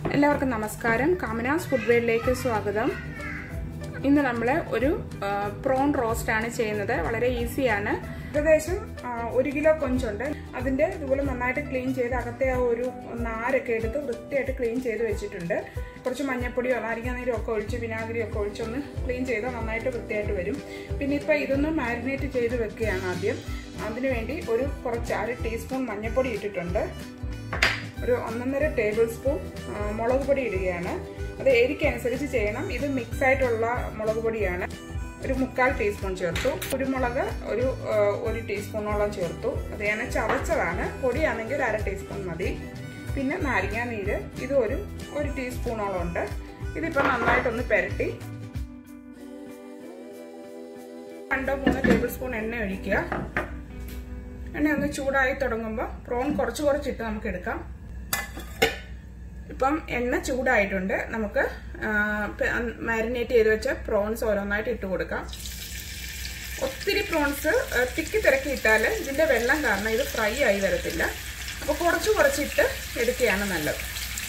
എല്ലാവർക്കും നമസ്കാരം കാമനാസ് ഫുഡ് വെയറിലേക്ക് സ്വാഗതം ഇന്ന് നമ്മൾ ഒരു ആ, പ്രോൺ റോസ്റ്റ് ആണ് ചെയ്യുന്നത് വളരെ ഈസിയാണ് ഏകദേശം ആ, ഒരു കിലോ കൊഞ്ചുണ്ട് അതിന്റെ ഇതുപോലെ നന്നായിട്ട് ക്ലീൻ ചെയ്ത് അകത്തെ ആ ഒരു നാരൊക്കെ എടുത്ത് വൃത്തിയായിട്ട് ക്ലീൻ ചെയ്ത് വെച്ചിട്ടുണ്ട് കുറച്ച് മഞ്ഞപ്പൊടിയോ നാരങ്ങാനീരോ ഒക്കെ ഒഴിച്ച് വിനാഗിരി ഒക്കെ ഒഴിച്ചൊന്ന് ക്ലീൻ ചെയ്താൽ നന്നായിട്ട് വൃത്തിയായിട്ട് വരും പിന്നെ ഇപ്പൊ ഇതൊന്ന് മാരിനേറ്റ് ചെയ്ത് വെക്കുകയാണ് ആദ്യം അതിനുവേണ്ടി ഒരു കുറച്ച് അര ടീസ്പൂൺ മഞ്ഞപ്പൊടി ഇട്ടിട്ടുണ്ട് ഒരു ഒന്നൊന്നര ടേബിൾ സ്പൂൺ ആ, മുളക് പൊടി ഇടുകയാണ് അത് എരിക്കനുസരിച്ച് ചെയ്യണം ഇത് മിക്സ് ആയിട്ടുള്ള മുളക് പൊടിയാണ് ഒരു മുക്കാൽ ടീസ്പൂൺ ചേർത്തു കുരുമുളക് ഒരു ആ, ഒരു ടീസ്പൂണോളം ചേർത്തു അത് ഞാൻ ചതച്ചതാണ് പൊടിയാണെങ്കിൽ ഒരു അര ടീസ്പൂൺ മതി പിന്നെ നാരങ്ങാ നീര് ഇത് ഒരു ഒരു ടീസ്പൂണോളം ഉണ്ട് ഇതിപ്പോൾ നന്നായിട്ടൊന്ന് പെരട്ടി രണ്ടോ മൂന്നോ ടേബിൾ സ്പൂൺ എണ്ണ ഒഴിക്കുക എണ്ണ ഒന്ന് ചൂടായി തുടങ്ങുമ്പോൾ പ്രോൺ കുറച്ച് കുറച്ചിട്ട് നമുക്ക് എടുക്കാം ഇപ്പം എണ്ണ ചൂടായിട്ടുണ്ട് നമുക്ക് മാരിനേറ്റ് ചെയ്ത് വെച്ച പ്രോൺസ് ഓരോന്നായിട്ട് ഇട്ട് കൊടുക്കാം ഒത്തിരി പ്രോൺസ് തിക്കി തിരക്കി ഇട്ടാൽ ഇതിന്റെ വെള്ളം കാരണം ഇത് ഫ്രൈ ആയി വരത്തില്ല അപ്പോൾ കുറച്ച് കുറച്ചിട്ട് എടുക്കുകയാണ് നല്ലത്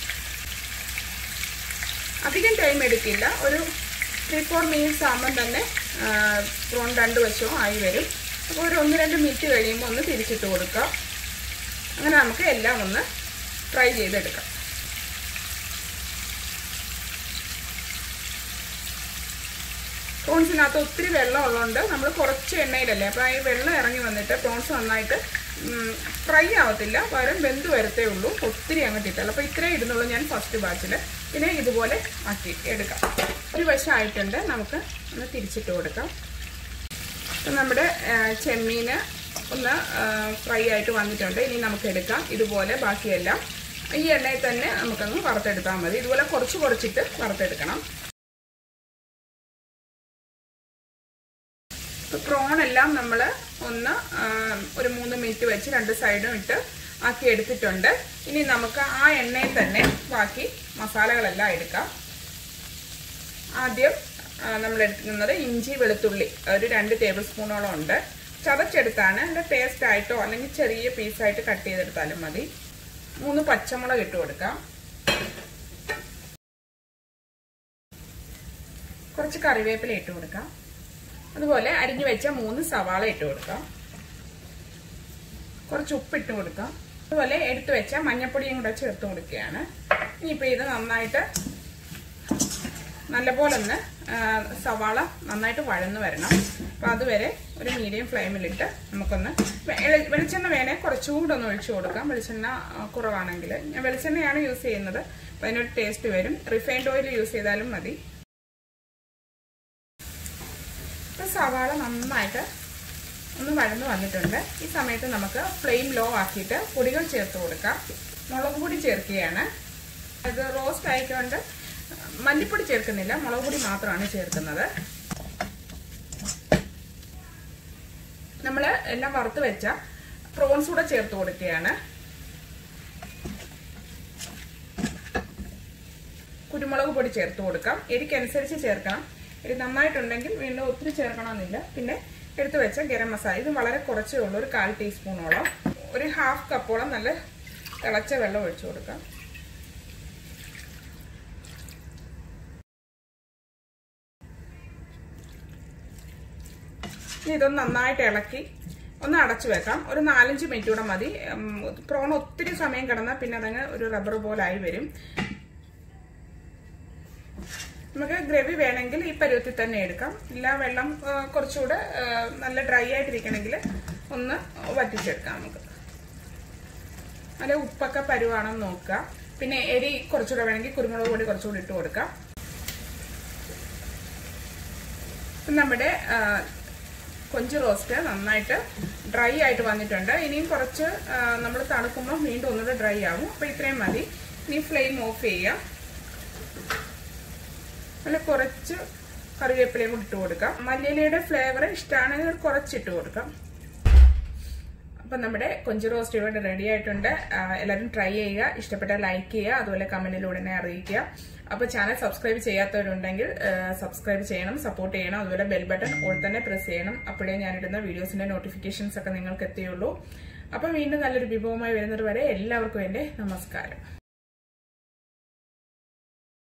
അധികം ടൈം എടുക്കില്ല ഒരു ത്രീ ഫോർ മിനിറ്റ്സ് ആകുമ്പം തന്നെ പ്രോൺ രണ്ട് വശവും ആയി വരും അപ്പോൾ ഒരു ഒന്ന് രണ്ട് മിനിറ്റ് കഴിയുമ്പോൾ ഒന്ന് തിരിച്ചിട്ട് കൊടുക്കാം അങ്ങനെ നമുക്ക് എല്ലാം ഒന്ന് ഫ്രൈ ചെയ്തെടുക്കാം പ്രോൺസിനകത്ത് ഒത്തിരി വെള്ളം ഉള്ളതുകൊണ്ട് നമ്മൾ കുറച്ച് എണ്ണയിലല്ലേ അപ്പോൾ ഈ വെള്ളം ഇറങ്ങി വന്നിട്ട് പ്രോൺസ് നന്നായിട്ട് ഫ്രൈ ആവത്തില്ല പകരം വെന്ത് വരത്തേ ഉള്ളൂ ഒത്തിരി അങ്ങോട്ട് ഇട്ടല്ല അപ്പോൾ ഇത്രയും ഇടുന്നുള്ളൂ ഞാൻ ഫസ്റ്റ് ബാച്ചിൽ പിന്നെ ഇതുപോലെ ആക്കി എടുക്കാം ഒരു വശം ആയിട്ടുണ്ട് നമുക്ക് ഒന്ന് തിരിച്ചിട്ട് കൊടുക്കാം അപ്പം നമ്മുടെ ചെമ്മീൻ ഒന്ന് ഫ്രൈ ആയിട്ട് വന്നിട്ടുണ്ട് ഇനി നമുക്ക് എടുക്കാം ഇതുപോലെ ബാക്കിയെല്ലാം ഈ എണ്ണയിൽ തന്നെ നമുക്കങ്ങ് വറുത്തെടുത്താൽ മതി ഇതുപോലെ കുറച്ച് കുറച്ചിട്ട് വറുത്തെടുക്കണം ഇപ്പോൾ പ്രോൺ എല്ലാം നമ്മൾ ഒന്ന് ഒരു മൂന്ന് മിനിറ്റ് വെച്ച് രണ്ട് സൈഡും ഇട്ട് ആക്കി എടുത്തിട്ടുണ്ട് ഇനി നമുക്ക് ആ എണ്ണയിൽ തന്നെ ബാക്കി മസാലകളെല്ലാം എടുക്കാം ആദ്യം നമ്മൾ എടുക്കുന്നത് ഇഞ്ചി വെളുത്തുള്ളി ഒരു രണ്ട് ടേബിൾ സ്പൂണോളം ഉണ്ട് ചതച്ചെടുത്താണ് അതിൻ്റെ പേസ്റ്റ് ആയിട്ടോ അല്ലെങ്കിൽ ചെറിയ പീസായിട്ട് കട്ട് ചെയ്തെടുത്താലും മതി മൂന്ന് പച്ചമുളക് ഇട്ട് കൊടുക്കാം കുറച്ച് കറിവേപ്പില ഇട്ട് കൊടുക്കാം അതുപോലെ അരിഞ്ഞു വെച്ച മൂന്ന് സവാള ഇട്ട് കൊടുക്കാം കുറച്ച് ഉപ്പ് ഇട്ട് കൊടുക്കാം അതുപോലെ എടുത്തു വെച്ച മഞ്ഞപ്പൊടിയും കൂടെ ചേർത്ത് കൊടുക്കുകയാണ് ഇനിയിപ്പോൾ ഇത് നന്നായിട്ട് നല്ലപോലെ ഒന്ന് സവാള നന്നായിട്ട് വഴന്നു വരണം അപ്പോൾ അതുവരെ ഒരു മീഡിയം ഫ്ലെയിമിലിട്ട് നമുക്കൊന്ന് വെളിച്ചെണ്ണ വേണേൽ കുറച്ചുകൂടെ ഒന്ന് ഒഴിച്ചു കൊടുക്കാം വെളിച്ചെണ്ണ കുറവാണെങ്കിൽ ഞാൻ വെളിച്ചെണ്ണയാണ് യൂസ് ചെയ്യുന്നത് അപ്പോൾ അതിനൊരു ടേസ്റ്റ് വരും റിഫൈൻഡ് ഓയിൽ യൂസ് ചെയ്താലും മതി ഇപ്പം സവാള നന്നായിട്ട് ഒന്ന് വഴന്നു വന്നിട്ടുണ്ട് ഈ സമയത്ത് നമുക്ക് ഫ്ലെയിം ലോ ആക്കിയിട്ട് പൊടികൾ ചേർത്ത് കൊടുക്കാം മുളക് പൊടി ചേർക്കുകയാണ് ഇത് റോസ്റ്റ് ആയിക്കൊണ്ട് മല്ലിപ്പൊടി ചേർക്കുന്നില്ല മുളക് പൊടി മാത്രമാണ് ചേർക്കുന്നത് നമ്മൾ എല്ലാം വറുത്ത് വെച്ച പ്രോൺസ് കൂടെ ചേർത്ത് കൊടുക്കുകയാണ് കുരുമുളക് പൊടി ചേർത്ത് കൊടുക്കാം എരിക്കനുസരിച്ച് ചേർക്കണം എരി നന്നായിട്ടുണ്ടെങ്കിൽ വീണ്ടും ഒത്തിരി ചേർക്കണമെന്നില്ല പിന്നെ എടുത്തു വെച്ച ഗരം മസാല ഇത് വളരെ കുറച്ചേ ഉള്ളൂ ഒരു കാൽ ടീസ്പൂണോളം ഒരു ഹാഫ് കപ്പോളം നല്ല തിളച്ച വെള്ളം ഒഴിച്ചു കൊടുക്കാം ഇതൊന്ന് നന്നായിട്ട് ഇളക്കി ഒന്ന് അടച്ചു വെക്കാം ഒരു നാലഞ്ച് മിനിറ്റ് കൂടെ മതി പ്രോൺ ഒത്തിരി സമയം കിടന്നാൽ പിന്നെ അതങ്ങ് ഒരു റബ്ബർ പോലായി വരും നമുക്ക് ഗ്രവി വേണമെങ്കിൽ ഈ പരുവത്തിൽ തന്നെ എടുക്കാം ഇല്ല വെള്ളം കുറച്ചുകൂടെ നല്ല ഡ്രൈ ആയിട്ടിരിക്കണമെങ്കിൽ ഒന്ന് വറ്റിച്ചെടുക്കാം നമുക്ക് നല്ല ഉപ്പൊക്കെ പരുവാണെന്ന് നോക്കുക പിന്നെ എരി കുറച്ചുകൂടെ വേണമെങ്കിൽ കുരുമുളക് പൊടി കുറച്ചുകൂടി ഇട്ട് കൊടുക്കാം നമ്മുടെ കൊഞ്ച് റോസ്റ്റ് നന്നായിട്ട് ഡ്രൈ ആയിട്ട് വന്നിട്ടുണ്ട് ഇനിയും കുറച്ച് നമ്മൾ തണുക്കുമ്പോൾ വീണ്ടും ഒന്നുകൂടെ ഡ്രൈ ആവും അപ്പോൾ ഇത്രയും മതി ഇനി ഫ്ലെയിം ഓഫ് ചെയ്യാം നല്ല കുറച്ച് കറിവേപ്പിലയും കൂടി ഇട്ട് കൊടുക്കാം മല്ലിയിലയുടെ ഫ്ലേവർ ഇഷ്ടമാണെങ്കിൽ കുറച്ചിട്ട് കൊടുക്കാം അപ്പം നമ്മുടെ കൊഞ്ച് റോസ്റ്റ് ഇവിടെ റെഡി ആയിട്ടുണ്ട് എല്ലാവരും ട്രൈ ചെയ്യുക ഇഷ്ടപ്പെട്ടാൽ ലൈക്ക് ചെയ്യുക അതുപോലെ കമന്റിലൂടെ തന്നെ അറിയിക്കുക അപ്പോൾ ചാനൽ സബ്സ്ക്രൈബ് ചെയ്യാത്തവരുണ്ടെങ്കിൽ സബ്സ്ക്രൈബ് ചെയ്യണം സപ്പോർട്ട് ചെയ്യണം അതുപോലെ ബെൽ ബട്ടൺ ഓൾ തന്നെ പ്രസ് ചെയ്യണം അപ്പോഴേ ഞാനിടുന്ന വീഡിയോസിന്റെ നോട്ടിഫിക്കേഷൻസ് ഒക്കെ നിങ്ങൾക്ക് എത്തിയുള്ളൂ അപ്പോൾ വീണ്ടും നല്ലൊരു വിഭവമായി വരുന്നത് വരെ എല്ലാവർക്കും എൻ്റെ നമസ്കാരം